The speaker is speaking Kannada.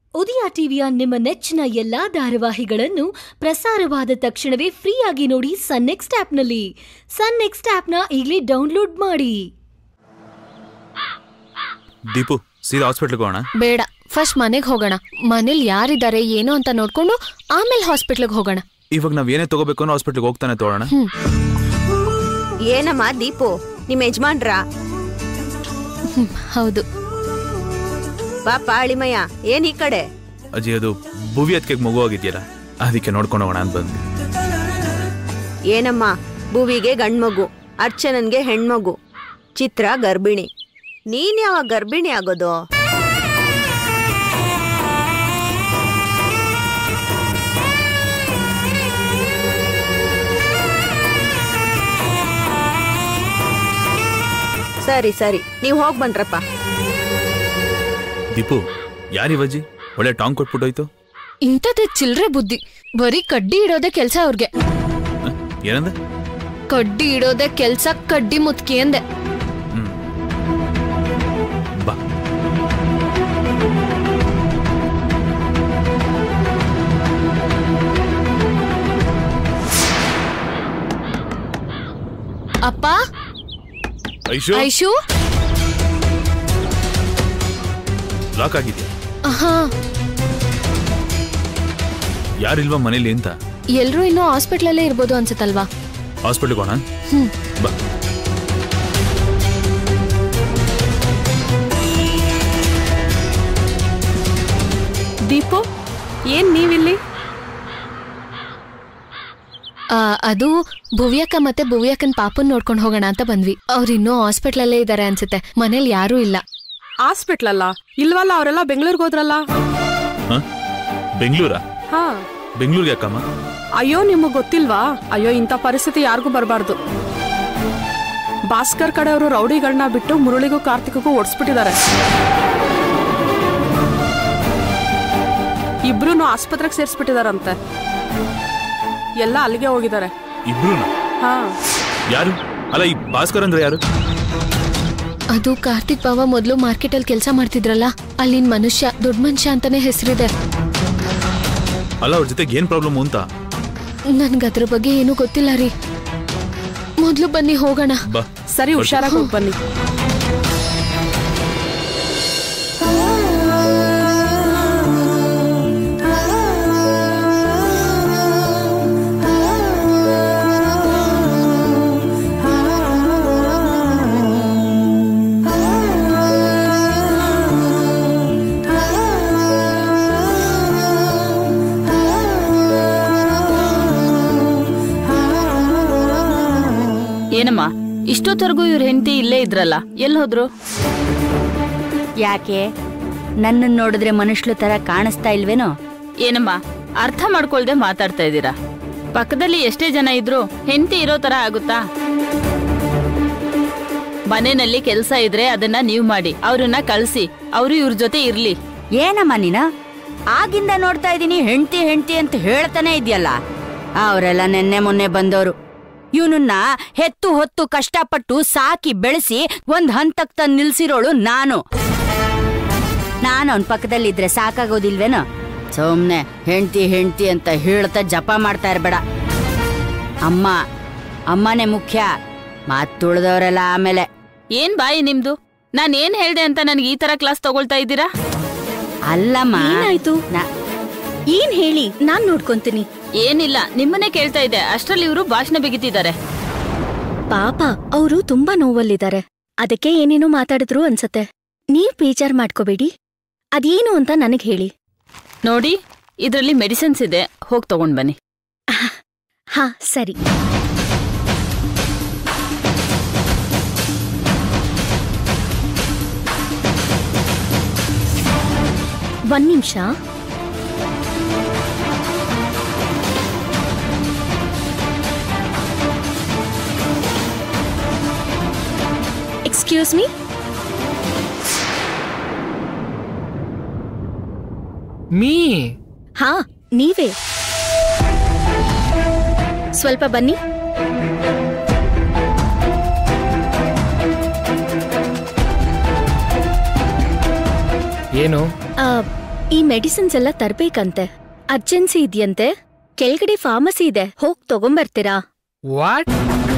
ಉದಯ ಟಿವಿಯ ನಿಮ್ಮ ನೆಚ್ಚಿನ ಎಲ್ಲಾ ಧಾರಾವಾಹಿಗಳನ್ನು ಪ್ರಸಾರವಾದ ತಕ್ಷಣವೇ ಫ್ರೀಯಾಗಿ ನೋಡಿ ಸನ್ ನೆಕ್ಸ್ಟ್ ಆಪ್ನಲ್ಲಿ ಸನ್ ನೆಕ್ಸ್ಟ್ ಆಪ್ನ ಈಗಲೇ ಡೌನ್ಲೋಡ್ ಮಾಡಿ ದೀಪು ಸೀದಾ ಹಾಸ್ಪಿಟ್ಲ್ಗೆ ಹೋಗೋಣ ಬೇಡ ಫಸ್ಟ್ ಮನೆಗೆ ಹೋಗೋಣ ಮನೇಲಿ ಯಾರಿದ್ದಾರೆ ಏನು ಅಂತ ನೋಡ್ಕೊಂಡು ಆಮೇಲೆ ಹಾಸ್ಪಿಟ್ಲಿಗೆ ಹೋಗೋಣ ಇವಾಗ ನಾವ್ ಏನೇ ತಗೋಬೇಕು ಅನ್ನೋ ಹಾಸ್ಪಿಟ್ಲ್ಗೆ ಹೋಗ್ತಾನೆ ತಗೋಣ ಏನಮ್ಮ ದೀಪು ನಿಮ್ ಯಜಮಾನ್ರ ಹ್ಮ್, ಹೌದು ಪಾಪ ಅಳಿಮಯ್ಯ ಏನ್ ಈ ಕಡೆ ಅಜ್ಜಿ ಅದು ಭುವಿ ಅದಕ್ಕೆ ಮಗು ಆಗಿದ್ಯಲ್ಲ ಅದಕ್ಕೆ ನೋಡ್ಕೊಂಡು ಹೋಗೋಣ ಅಂತ ಬಂದ್ವಿ ಏನಮ್ಮ ಭುವಿಗೆ ಗಂಡ್ಮಗು ಅರ್ಚನನ್ಗೆ ಹೆಣ್ಮಗು ಚಿತ್ರ ಗರ್ಭಿಣಿ ನೀನ್ ಯಾವಾಗ ಗರ್ಭಿಣಿ ಆಗೋದು ಸರಿ ಸರಿ ನೀವ್ ಹೋಗ್ ಬನ್ರಪ್ಪ ದೀಪು ಯಾರಿವಜ್ಜಿ ಒಳ್ಳೆ ಟಾಂಗ್ ಕೊಟ್ಬಿಟ್ಟೋಯ್ತು ಇಂಥದ್ದೇ ಚಿಲ್ರೆ ಬುದ್ಧಿ ಬರೀ ಕಡ್ಡಿ ಇಡೋದೇ ಕೆಲ್ಸ ಅವ್ರಿಗೆ ಹ? ಏನಂದ ಕಡ್ಡಿ ಇಡೋದೇ ಕೆಲ್ಸ ಕಡ್ಡಿ ಮುತ್ಕಿ ಅಂದೆ ಹ್ಮ್ ಬಾ ಅಪ್ಪ ಐಶು ಐಶು ಲಾಕ್ ಆಗಿದ್ಯಾ ಹಾ ಯಾರಿಲ್ವಾ ಮನೇಲಿ ಅಂತ ಎಲ್ರೂ ಇನ್ನೂ ಹಾಸ್ಪಿಟ್ಲಲ್ಲೇ ಇರ್ಬೋದು ಅನ್ಸುತ್ತಲ್ವಾ ಹಾಸ್ಪಿಟ್ಲ್ಗೆ ಹೋಗೋಣ ಹ್ಮ್ ಬಾ ದೀಪು ಏನ್ ನೀವಿಲ್ಲಿ ಆ, ಅದು ಭುವ್ಯಕ್ಕ ಮತ್ತೆ ಭುವ್ಯಕ್ಕನ್ ಪಾಪನ್ ನೋಡ್ಕೊಂಡು ಹೋಗೋಣ ಅಂತ ಬಂದ್ವಿ ಅವ್ರು ಇನ್ನೂ ಹಾಸ್ಪಿಟ್ಲಲ್ಲೇ ಇದ್ದಾರೆ ಅನ್ಸುತ್ತೆ ಮನೇಲಿ ಯಾರೂ ಇಲ್ಲ ಹಾಸ್ಪಿಟ್ಲಲ್ಲ ಇಲ್ವಲ್ಲ ಅವರೆಲ್ಲ ಬೆಂಗಳೂರಿಗೆ ಹೋದ್ರಲ್ಲ ಹ ಬೆಂಗಳೂರಾ ಹಾ ಬೆಂಗಳೂರಿಗೆ ಯಾಕಮ್ಮ ಅಯ್ಯೋ ನಿಮಗ್ ಗೊತ್ತಿಲ್ವಾ ಅಯ್ಯೋ ಇಂಥ ಪರಿಸ್ಥಿತಿ ಯಾರಿಗೂ ಬರಬಾರ್ದು ಭಾಸ್ಕರ್ ಕಡೆಯವರು ರೌಡಿಗಳನ್ನ ಬಿಟ್ಟು ಮುರಳಿಗೂ ಕಾರ್ತಿಕಗೂ ಓಡಿಸ್ಬಿಟ್ಟಿದ್ದಾರೆ ಇಬ್ರು ಆಸ್ಪತ್ರೆಗೆ ಸೇರಿಸ್ಬಿಟ್ಟಿದಾರಂತೆ ಎಲ್ಲ ಅಲ್ಲಿಗೆ ಹೋಗಿದ್ದಾರೆ ಇಬ್ರುನಾ ಹಾ ಯಾರು ಅಲ್ಲ ಈ ಭಾಸ್ಕರ್ ಅಂದ್ರೆ ಯಾರು ಅದು ಕಾರ್ತಿಕ್ ಬಾವ ಮೊದಲು ಮಾರ್ಕೆಟಲ್ಲಿ ಕೆಲಸ ಮಾಡ್ತಿದ್ರಲ್ಲ ಅಲ್ಲಿನ ಮನುಷ್ಯ ದೊಡ್ಡ ಮನುಷ್ಯ ಅಂತಾನೆ ಹೆಸರಿದೆ ಅಲ್ಲ ಅವ್ರ ಜೊತೆಗೆ ಏನ್ ಪ್ರಾಬ್ಲಮ್ ಅಂತ ನನ್ಗೆ ಅದ್ರ ಬಗ್ಗೆ ಏನೂ ಗೊತ್ತಿಲ್ಲ ರೀ ಮೊದಲು ಬನ್ನಿ ಹೋಗೋಣ ಬಾ ಸರಿ ಹುಷಾರಾಗಿ ಹೋಗಿ ಬನ್ನಿ ಏನಮ್ಮ ಇಷ್ಟೊತ್ತವರೆಗೂ ಇವ್ರ ಹೆಂಡತಿ ಇಲ್ಲೇ ಇದ್ರಲ್ಲ ಎಲ್ಲಿ ಹೋದ್ರು ಯಾಕೆ ನನ್ನನ್ನು ನೋಡಿದ್ರೆ ಮನುಷ್ಯಲ ತರ ಕಾಣಿಸ್ತಾ ಇಲ್ವೇನೋ ಏನಮ್ಮ ಅರ್ಥ ಮಾಡ್ಕೊಳ್ದೆ ಮಾತಾಡ್ತಾ ಇದ್ದೀರಾ ಪಕ್ಕದಲ್ಲಿ ಎಷ್ಟೇ ಜನ ಇದ್ರು ಹೆಂಡತಿ ಇರೋ ತರ ಆಗುತ್ತಾ ಮನೆಯಲ್ಲಿ ಕೆಲಸ ಇದ್ರೆ ಅದನ್ನ ನೀವ್ ಮಾಡಿ ಅವ್ರನ್ನ ಕಳ್ಸಿ ಅವ್ರು ಇವ್ರ ಜೊತೆ ಇರ್ಲಿ ಏನಮ್ಮ ನೀನ ಆಗಿಂದ ನೋಡ್ತಾ ಇದ್ದೀನಿ ಹೆಂಡ್ತಿ ಹೆಂಡ್ತಿ ಅಂತ ಹೇಳ್ತಾನೆ ಇದೆಯಲ್ಲ ಅವರೆಲ್ಲ ನೆನ್ನೆ ಮೊನ್ನೆ ಬಂದವರು ಇವನನ್ನ ಹೆತ್ತು ಹೊತ್ತು ಕಷ್ಟಪಟ್ಟು ಸಾಕಿ ಬೆಳೆಸಿ ಒಂದ್ ಹಂತಕ್ ತಂದ್ ನಿಲ್ಸಿರೋಳು ನಾನು ನಾನು ಅವನ್ ಪಕ್ಕದಲ್ಲಿದ್ರೆ ಸಾಕಾಗೋದಿಲ್ವೇನೋ ಸುಮ್ನೆ ಹೆಂಡ್ತಿ ಹೆಂಡ್ತಿ ಅಂತ ಹೇಳ್ತಾ ಜಪ ಮಾಡ್ತಾ ಇರ್ಬೇಡ ಅಮ್ಮ ಅಮ್ಮನೇ ಮುಖ್ಯ ಮಾತುಳಿದವರೆಲ್ಲ ಆಮೇಲೆ ಏನ್ ಬಾಯಿ ನಿಮ್ದು ನಾನ್ ಏನ್ ಹೇಳ್ದೆ ಅಂತ ನನ್ಗೆ ಈ ತರ ಕ್ಲಾಸ್ ತಗೊಳ್ತಾ ಇದ್ದೀರಾ ಅಲ್ಲಮ್ಮ ಏನಾಯ್ತು? ನಾ- ಏನ್ ಹೇಳಿ ನಾನ್ ನೋಡ್ಕೊಂತೀನಿ ಏನಿಲ್ಲ ನಿಮ್ಮನ್ನೇ ಕೇಳ್ತಾ ಇದ್ದೆ ಅಷ್ಟ್ರಲ್ಲಿ ಇವರು ಭಾಷಣ ಬಿಗಿತಿದ್ದಾರೆ ಪಾಪ ಅವರು ತುಂಬಾ ನೋವಲ್ಲಿದ್ದಾರೆ ಅದಕ್ಕೆ ಏನೇನೋ ಮಾತಾಡಿದ್ರು ಅನ್ಸತ್ತೆ ನೀವ್ ಬೇಜಾರ್ ಮಾಡ್ಕೋಬೇಡಿ ಅದೇನು ಅಂತ ನನಗ್ ಹೇಳಿ ನೋಡಿ ಇದ್ರಲ್ಲಿ ಮೆಡಿಸಿನ್ಸ್ ಇದೆ ಹೋಗ್ ತಗೊಂಡ್ ಬನ್ನಿ ಹಾ ಸರಿ ಒಂದ್ ನಿಮಿಷ ಎಕ್ಸ್ಕ್ಯೂಸ್ ಮೀ ಮೀ ಹಾ ನೀವೇ ಸ್ವಲ್ಪ ಬನ್ನಿ ಏನು ಆ, ಈ ಮೆಡಿಸಿನ್ಸ್ ಎಲ್ಲ ತರ್ಬೇಕಂತೆ ಅರ್ಜೆನ್ಸಿ ಇದೆಯಂತೆ ಕೆಳಗಡೆ ಫಾರ್ಮಸಿ ಇದೆ ಹೋಗ್ ತಗೊಂಬರ್ತೀರಾ ವಾಟ್